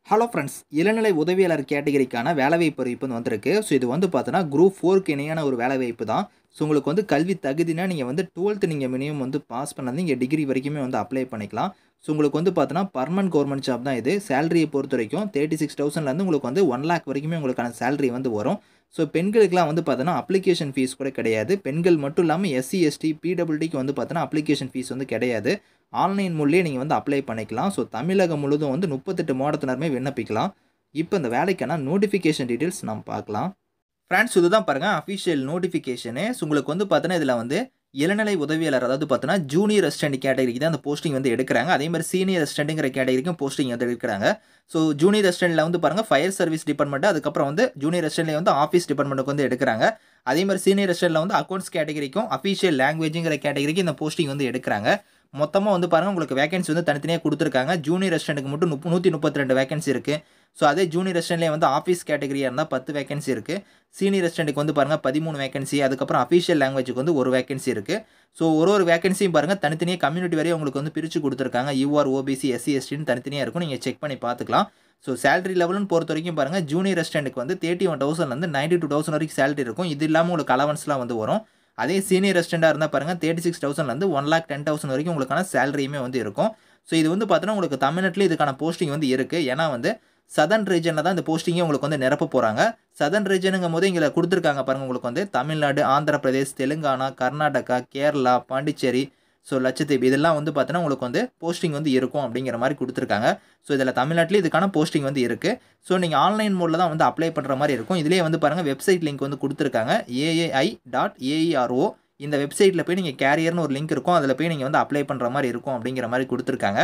hello friends இளநிலை உதவியாளர் கேட்டகரிக்கான வேலைவாய்ப்பு அறிவிப்பு வந்து வந்திருக்கு ஸோ இது வந்து பார்த்தோன்னா குரூப் ஃபோருக்கு இணையான ஒரு வேலைவாய்ப்பு தான் ஸோ உங்களுக்கு வந்து கல்வி தகுதினா நீங்கள் வந்து டுவெல்த்து நீங்கள் மினிமம் வந்து பாஸ் பண்ணது இங்கே டிகிரி வரைக்குமே வந்து அப்ளை பண்ணிக்கலாம் ஸோ உங்களுக்கு வந்து பார்த்தோன்னா பர்மனன்ட் கவர்மெண்ட் ஜாப் தான் இது சேலரியை பொறுத்த வரைக்கும் தேர்ட்டி சிக்ஸ் தௌசண்ட்லேருந்து உங்களுக்கு வந்து ஒன் லேக் வரைக்குமே உங்களுக்கான சேலரி வந்து வரும் ஸோ பெண்களுக்குலாம் வந்து பார்த்தோன்னா அப்ளிகேஷன் ஃபீஸ் கூட கிடையாது பெண்கள் மட்டும் இல்லாமல் எஸ்சி எஸ்டி பிடபிள்டிக்கு வந்து பார்த்தோன்னா அப்ளிகேஷன் ஃபீஸ் வந்து கிடையாது ஆன்லைன் மூலியே நீங்கள் வந்து அப்ளை பண்ணிக்கலாம் ஸோ தமிழகம் முழுதும் வந்து முப்பத்தெட்டு மாவட்டத்தினருமே விண்ணப்பிக்கலாம் இப்போ இந்த வேலைக்கான நோட்டிஃபிகேஷன் டீட்டெயில்ஸ் நம்ம பார்க்கலாம் ஃப்ரெண்ட்ஸ் இதுதான் பாருங்கள் அஃபிஷியல் நோட்டிஃபிகேஷனு ஸோ உங்களுக்கு வந்து பார்த்தோன்னா இதில் வந்து இளநிலை உதவியாளர் அதாவது பார்த்தோன்னா ஜூனியர் அசிஸ்டன்ட் கேட்டகரிக்கு தான் அந்த போஸ்டிங் வந்து எடுக்கிறாங்க அதே மாதிரி சீனியர் அசிஸ்டன்ட்டுங்கிற கேட்டகரிக்கும் போஸ்டிங் வந்து எடுக்கிறாங்க ஸோ ஜூனியர் அசிஸ்டன்ட்டில் வந்து பாருங்கள் ஃபயர் சர்வீஸ் டிபார்ட்மெண்ட் அதுக்கப்புறம் வந்து ஜூனியர் அசிஸ்டன்ட்லேயே வந்து ஆஃபீஸ் டிபார்ட்மெண்ட்டுக்கு வந்து எடுக்கிறாங்க அதே மாதிரி சீனியர் அசிஸ்டன்ட்டில் வந்து அக்கௌண்ட்ஸ் கேட்டகரிக்கும் அஃபிஷியல் லாங்குவேஜுங்கிற கேட்டகரிக்கு இந்த போஸ்டிங் வந்து எடுக்கிறாங்க மொத்தமாக வந்து பாருங்கள் உங்களுக்கு வேகன்சி வந்து தனித்தனியாக கொடுத்துருக்காங்க ஜூனியர் ரெஸ்டாரண்ட்டுக்கு மட்டும் முப்ப நூற்றி முப்பத்தி ரெண்டு வேகன்சி இருக்குது ஸோ அதே ஜூனியர் ரெஸ்டாரண்ட்லேயே வந்து ஆஃபீஸ் கேட்டகரியாக இருந்தால் பத்து வேகன்சி இருக்குது சீனியர் ரெஸ்டாரண்ட்டுக்கு வந்து பாருங்கள் பதிமூணு வேகன்சி அதுக்கப்புறம் அஃபிஷியல் லாங்குவேஜுக்கு வந்து ஒரு வேகன்சி இருக்குது ஸோ ஒரு ஒரு வேகன்சியும் பாருங்கள் தனித்தனியாக கம்யூனிட்டி வரையும் உங்களுக்கு வந்து பிரித்து கொடுத்துருக்காங்க யூஆர் ஓபிசி எஸ்சி எஸ்டின்னு தனித்தனியாக இருக்கும் நீங்கள் செக் பண்ணி பார்த்துக்கலாம் ஸோ சேலரி லெவல்னு பொறுத்த வரைக்கும் பாருங்கள் ஜூனியர் ரெஸ்டாரண்ட்டுக்கு வந்து தேர்ட்டி ஒன் தௌசண்ட்லேருந்து நைன்ட்டி டூ தௌசண்ட் வரைக்கும் சேலரி இருக்கும் இது இல்லாமல் உங்களுக்கு அலவன்ஸ்லாம் வந்து வரும் அதே சீனியர் ரெஸ்டண்டாக இருந்தால் பாருங்கள் தேர்ட்டி சிக்ஸ் தௌசண்ட்லேருந்து ஒன் லேக் டென் தௌசண்ட் வரைக்கும் உங்களுக்கான சேலரியுமே வந்து இருக்கும் ஸோ இது வந்து பார்த்தோன்னா உங்களுக்கு தமிழ்நாட்டில் இதுக்கான போஸ்டிங் வந்து இருக்குது ஏன்னா வந்து சதன் ரீஜனில் தான் இந்த போஸ்டிங்கே உங்களுக்கு வந்து நிரப்ப போகிறாங்க சதன் ரீஜனுங்கும் போது இங்கே கொடுத்துருக்காங்க பாருங்கள் உங்களுக்கு வந்து தமிழ்நாடு ஆந்திர பிரதேஷ் தெலுங்கானா கர்நாடகா கேரளா பாண்டிச்சேரி ஸோ லட்சத்தீவு இதெல்லாம் வந்து பார்த்தீங்கன்னா உங்களுக்கு வந்து போஸ்டிங் வந்து இருக்கும் அப்படிங்கிற மாதிரி கொடுத்துருக்காங்க ஸோ இதில் தமிழ்நாட்டில் இதுக்கான போஸ்டிங் வந்து இருக்குது ஸோ நீங்கள் ஆன்லைன் மோடில் தான் வந்து அப்ளை பண்ணுற மாதிரி இருக்கும் இதிலே வந்து பாருங்கள் வெப்சைட் லிங்க் வந்து கொடுத்துருக்காங்க ஏஏஐ டாட் ஏஇஆர்ஓ இந்த வெப்சைட்டில் போய் நீங்கள் கேரியர்னு ஒரு லிங்க் இருக்கும் அதில் போய் நீங்கள் வந்து அப்ளை பண்ணுற மாதிரி இருக்கும் அப்படிங்கிற மாதிரி கொடுத்துருக்காங்க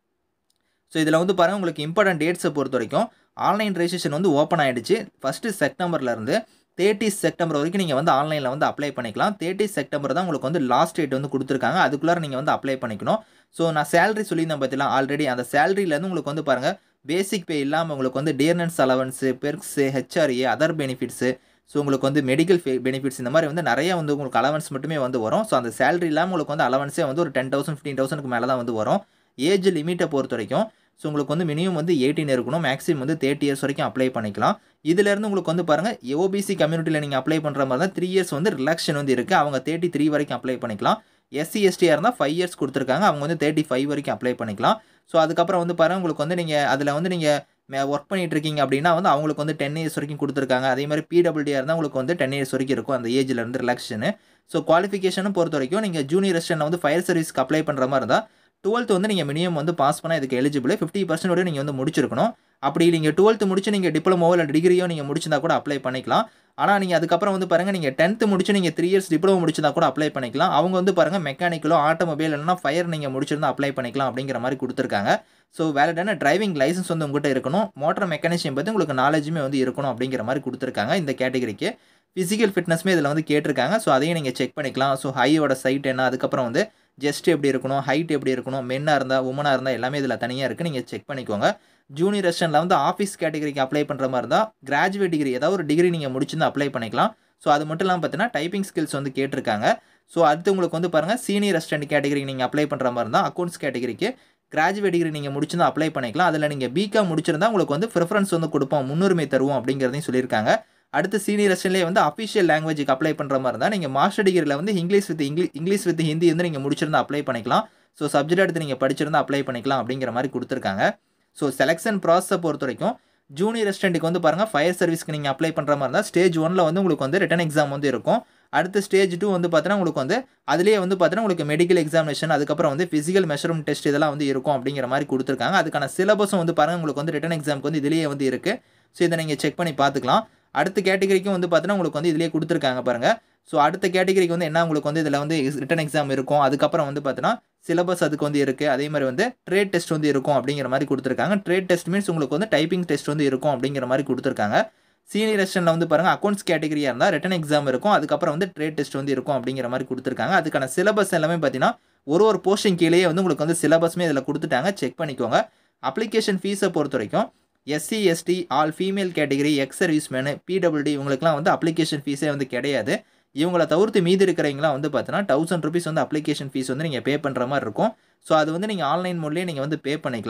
ஸோ இதில் வந்து பாருங்கள் உங்களுக்கு இம்பார்ட்டன்ட் டேட்ஸை பொறுத்த வரைக்கும் ஆன்லைன் ரெஜிஸ்ட்ரேஷன் வந்து ஓப்பன் ஆகிடுச்சு ஃபஸ்ட்டு செப்டம்பர்லேருந்து தேர்ட்டி செப்டம்பர் வரைக்கும் நீங்கள் வந்து ஆன்லைனில் வந்து அப்ளை பண்ணிக்கலாம் தேர்ட்டி செப்டம்பர் தான் உங்களுக்கு வந்து லாஸ்ட் டேட் வந்து கொடுத்துருக்காங்க அதுக்குள்ளார நீங்கள் வந்து அப்ளை பண்ணிக்கணும் ஸோ நான் சேலரி சொல்லியிருந்தேன் பார்த்தீங்களா ஆல்ரெடி அந்த சேலரியிலேருந்து உங்களுக்கு வந்து பாருங்கள் பேசிக் பே இல்லாமல் உங்களுக்கு வந்து dearness allowance perks HRA other benefits so உங்களுக்கு வந்து மெடிக்கல் பெனிஃபிட்ஸ் இந்த மாதிரி வந்து நிறைய வந்து உங்களுக்கு அலவன்ஸ் மட்டுமே வந்து வரும் ஸோ அந்த சேலரி இல்லாமல் உங்களுக்கு வந்து அலவன்ஸே வந்து ஒரு டென் தௌசண்ட் ஃபிஃப்டீன் தௌசண்ட்க்கு மேலே தான் வந்து வரும் ஏஜ் லிமிட்டை பொறுத்த வரைக்கும் ஸோ உங்களுக்கு வந்து மினிமம் வந்து எயிட்டீன் இருக்கணும் மேக்ஸிமம் வந்து தேர்ட்டி இயர்ஸ் வரைக்கும் அப்ளை பண்ணிக்கலாம் இதுலேருந்து உங்களுக்கு வந்து பாருங்கள் ஓபிசி கம்யூனிட்டியில் நீங்கள் அப்ளை பண்ணுற மாதிரி தான் த்ரீ இயர்ஸ் வந்து ரிலாக்ஷன் வந்து இருக்குது அவங்க தேர்ட்டி த்ரீ வரைக்கும் அப்ளை பண்ணிக்கலாம் எஸ்சி எஸ்டியாக இருந்தால் ஃபைவ் இயர்ஸ் கொடுத்துருக்காங்க அவங்க வந்து தேர்ட்டி ஃபைவ் வரைக்கும் அப்ளை பண்ணிக்கலாம் ஸோ அதுக்கப்புறம் வந்து பாருங்கள் உங்களுக்கு வந்து நீங்கள் அதில் வந்து நீங்கள் ஒர்க் பண்ணிட்டு இருக்கீங்க அப்படின்னா வந்து அவங்களுக்கு வந்து டென் இயர்ஸ் வரைக்கும் கொடுத்துருக்காங்க அதே மாதிரி பிடபிள்டியாக இருந்தால் உங்களுக்கு வந்து டென் இயர்ஸ் வரைக்கும் இருக்கும் அந்த ஏஜில் இருந்து ரிலாக்ஷனு ஸோ குவாலிஃபிகேஷனும் பொறுத்த வரைக்கும் நீங்கள் ஜூனியர் ரெஸ்டன்ட் வந்து ஃபயர் சர்வீஸ்க்கு அப்ளை பண்ணுற மாதிரி இருந்தால் டுவெல்த் வந்து நீங்கள் மினிமம் வந்து பாஸ் பண்ணால் இதுக்கு எலிஜிபிள் ஃபிஃப்டி பர்சன்டோட நீங்கள் வந்து முடிச்சிருக்கணும் அப்படி நீங்கள் டுவெல்த் முடிச்சு நீங்கள் டிப்ளமோ இல்லை டிகிரியோ நீங்கள் முடிச்சிருந்தா கூட அப்ளை பண்ணிக்கலாம் ஆனால் நீங்கள் அதுக்கப்புறம் வந்து பாருங்கள் நீங்கள் டென்த்து முடிச்சு நீங்கள் த்ரீ இயர்ஸ் டிப்ளமோ முடிச்சிருந்தா கூட அப்ளை பண்ணிக்கலாம் அவங்க வந்து பாருங்கள் மெக்கானிக்கலோ ஆட்டோமொபைல் இல்லைனா ஃபயர் நீங்கள் முடிச்சிருந்தா அப்ளை பண்ணிக்கலாம் அப்படிங்கிற மாதிரி கொடுத்துருக்காங்க ஸோ வேலிடான டிரைவிங் லைசன்ஸ் வந்து உங்கள்கிட்ட இருக்கணும் மோட்டர் மெக்கானிஷியம் பற்றி உங்களுக்கு நாலேஜுமே வந்து இருக்கணும் அப்படிங்கிற மாதிரி கொடுத்துருக்காங்க இந்த கேட்டகரிக்கு ஃபிசிக்கல் ஃபிட்னஸ்மே இதில் வந்து கேட்டிருக்காங்க ஸோ அதையும் நீங்கள் செக் பண்ணிக்கலாம் ஸோ ஹையோட சைட் என்ன அதுக்கப்புறம் வந்து ஜஸ்ட் எப்படி இருக்கணும் ஹைட் எப்படி இருக்கணும் மென்னாக இருந்தால் உமனாக இருந்தால் எல்லாமே இதில் தனியாக இருக்குது நீங்கள் செக் பண்ணிக்கோங்க ஜூனியர் ரெஸ்டனில் வந்து ஆஃபீஸ் கேட்டகரிக்கு அப்ளை பண்ணுற மாதிரி இருந்தால் கிராஜுவேட் டிகிரி ஏதாவது ஒரு டிகிரி நீங்கள் முடிச்சிருந்தா அப்ளை பண்ணிக்கலாம் ஸோ அது மட்டும் இல்லாமல் பார்த்தீங்கன்னா டைப்பிங் ஸ்கில்ஸ் வந்து கேட்டிருக்காங்க ஸோ அடுத்து உங்களுக்கு வந்து பாருங்கள் சீனியர் ரெஸ்டன்ட் கேட்டகரிக்கு நீங்கள் அப்ளை பண்ணுற மாதிரி இருந்தால் அக்கௌண்ட்ஸ் கேட்டகரிக்கு கிராஜுவேட் டிகிரி நீங்கள் முடிச்சிருந்தா அப்ளை பண்ணிக்கலாம் அதில் நீங்கள் பிகாம் முடிச்சிருந்தா உங்களுக்கு வந்து ப்ரிஃபரன்ஸ் வந்து கொடுப்போம் முன்னுரிமை தருவோம் அப்படிங்கிறதையும் சொல்லியிருக்காங்க அடுத்து சீனியர் ரெஸ்டன்லேயே வந்து அஃபிஷியல் லாங்குவேஜுக்கு அப்ளை பண்ணுற மாதிரி இருந்தால் நீங்கள் மாஸ்டர் டிகிரியில் வந்து English with English English with Hindi வந்து நீங்கள் முடிச்சிருந்தா அப்ளை பண்ணிக்கலாம் ஸோ சப்ஜெக்ட் எடுத்து நீங்கள் படிச்சிருந்தா அப்ளை பண்ணிக்கலாம் அப்படிங்கிற மாதிரி கொடுத்துருக்காங்க ஸோ செலெக்ஷன் ப்ராசஸை பொறுத்த வரைக்கும் ஜூனியர் ரெஸ்டன்ட்டுக்கு வந்து பாருங்கள் ஃபயர் சர்வீஸ்க்கு நீங்கள் அப்ளை பண்ணுற மாதிரி இருந்தால் ஸ்டேஜ் ஒனில் வந்து உங்களுக்கு வந்து ரிட்டன் எக்ஸாம் வந்து இருக்கும் அடுத்து ஸ்டேஜ் டூ வந்து பார்த்தீங்கன்னா உங்களுக்கு வந்து அதிலே வந்து பார்த்தீங்கன்னா உங்களுக்கு மெடிக்கல் எக்ஸாமினேஷன் அதுக்கப்புறம் வந்து ஃபிசிக்கல் மெஷர்மெண்ட் டெஸ்ட் இதெல்லாம் வந்து இருக்கும் அப்படிங்கிற மாதிரி கொடுத்துருக்காங்க அதுக்கான சிலபஸும் வந்து பாருங்கள் உங்களுக்கு வந்து ரிட்டன் எக்ஸாமுக்கு வந்து இதுலேயே வந்து இருக்குது ஸோ இதை நீங்கள் செக் பண்ணி பார்த்துக்கலாம் அடுத்த கேட்டகரிக்கும் வந்து பார்த்தீங்கன்னா உங்களுக்கு வந்து இதிலே கொடுத்துருக்காங்க பாருங்கள் ஸோ அடுத்த கேட்டகரிக்கு வந்து என்ன உங்களுக்கு வந்து இதில் வந்து ரிட்டன் எக்ஸாம் இருக்கும் அதுக்கப்புறம் வந்து பார்த்தீங்கன்னா சிலபஸ் அதுக்கு வந்து இருக்குது அதே மாதிரி வந்து ட்ரேட் டெஸ்ட் வந்து இருக்கும் அப்படிங்கிற மாதிரி கொடுத்துருக்காங்க ட்ரேட் டெஸ்ட் மீன்ஸ் உங்களுக்கு வந்து டைப்பிங் டெஸ்ட் வந்து இருக்கும் அப்படிங்கிற மாதிரி கொடுத்துருக்காங்க சீனியர் ரெஸ்டனில் வந்து பாருங்கள் அக்கௌண்ட்ஸ் கேட்டகரியாக இருந்தால் ரிட்டன் எக்ஸாம் இருக்கும் அதுக்கப்புறம் வந்து ட்ரேட் டெஸ்ட் வந்து இருக்கும் அப்படிங்கிற மாதிரி கொடுத்துருக்காங்க அதுக்கான சிலபஸ் எல்லாமே பார்த்தீங்கன்னா ஒரு ஒரு போஸ்டிங் கீழேயே வந்து உங்களுக்கு வந்து சிலபஸ்மே இதில் கொடுத்துட்டாங்க செக் பண்ணிக்கோங்க அப்ளிகேஷன் ஃபீஸை பொறுத்த வரைக்கும் SC ST all female category ex servicemen PWD இவங்களுக்குலாம் வந்து அப்ளிகேஷன் ஃபீஸே வந்து கிடையாது இவங்களை தவிர்த்து மீதி இருக்கிறவங்களாம் வந்து பார்த்தீங்கன்னா தௌசண்ட் ருபீஸ் வந்து அப்ளிகேஷன் ஃபீஸ் வந்து நீங்கள் பே பண்ணுற மாதிரி இருக்கும் ஸோ அது வந்து நீங்கள் ஆன்லைன் மோட்லேயே நீங்கள் வந்து பே பண்ணிக்கலாம்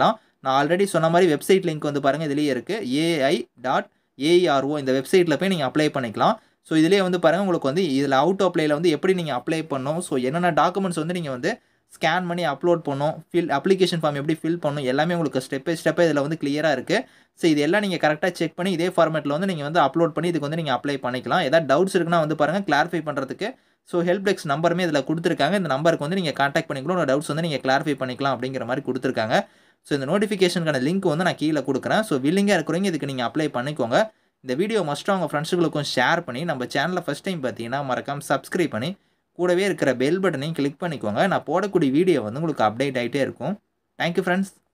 நான் ஆல்ரெடி சொன்ன மாதிரி வெப்சைட் லிங்க் வந்து பாருங்கள் இதுலேயே இருக்குது ஏஐ டாட் ஏஇஆர்ஓ இந்த வெப்சைட்டில் போய் நீங்கள் அப்ளை பண்ணிக்கலாம் ஸோ இதிலே வந்து பாருங்கள் உங்களுக்கு வந்து இதில் அவுட் அப்ளைல வந்து எப்படி நீங்கள் அப்ளை பண்ணணும் ஸோ என்னென்ன டாக்குமெண்ட்ஸ் வந்து நீங்கள் வந்து ஸ்கேன் பண்ணி அப்லோட் பண்ணணும் ஃபில் அப்ளிகேஷன் ஃபார்ம் எப்படி ஃபில் பண்ணணும் எல்லாமே உங்களுக்கு ஸ்டெப் பை ஸ்டெப்பாக இதில் வந்து கிளியராக இருக்குது ஸோ இது எல்லாம் நீங்கள் கரெக்டாக செக் பண்ணி இதே ஃபார்மேட்டில் வந்து நீங்கள் வந்து அப்லோட் பண்ணி இதுக்கு வந்து நீங்கள் அப்ளை பண்ணிக்கலாம் ஏதாவது டவுட்ஸ் இருக்குன்னா வந்து பாருங்கள் கிளாரிஃபை பண்ணுறதுக்கு ஸோ ஹெல்ப் டெக்ஸ் நம்பருமே இதில் கொடுத்துருக்காங்க இந்த நம்பருக்கு வந்து நீங்கள் காண்டாக்ட் பண்ணிக்கலாம் உங்கள் டவுட்ஸ் வந்து நீங்கள் கிளாரிஃபை பண்ணிக்கலாம் அப்படிங்கிற மாதிரி கொடுத்துருக்காங்க ஸோ இந்த நோட்டிஃபிகேஷனுக்கான லிங்க் வந்து நான் கீழே கொடுக்குறேன் ஸோ வில்லிங்காக இருக்கிறவங்க இதுக்கு நீங்கள் அப்ளை பண்ணிக்கோங்க இந்த வீடியோ மஸ்ட்டாக உங்கள் ஃப்ரெண்ட்ஸுகளுக்கும் ஷேர் பண்ணி நம்ம சேனலில் ஃபஸ்ட் டைம் பார்த்தீங்கன்னா மறக்காமல் சப்ஸ்கிரைப் பண்ணி கூடவே இருக்கிற பெல் பட்டனையும் கிளிக் பண்ணிக்கோங்க நான் போடக்கூடிய வீடியோ வந்து உங்களுக்கு அப்டேட் ஆகிட்டே இருக்கும் தேங்க்யூ ஃப்ரெண்ட்ஸ்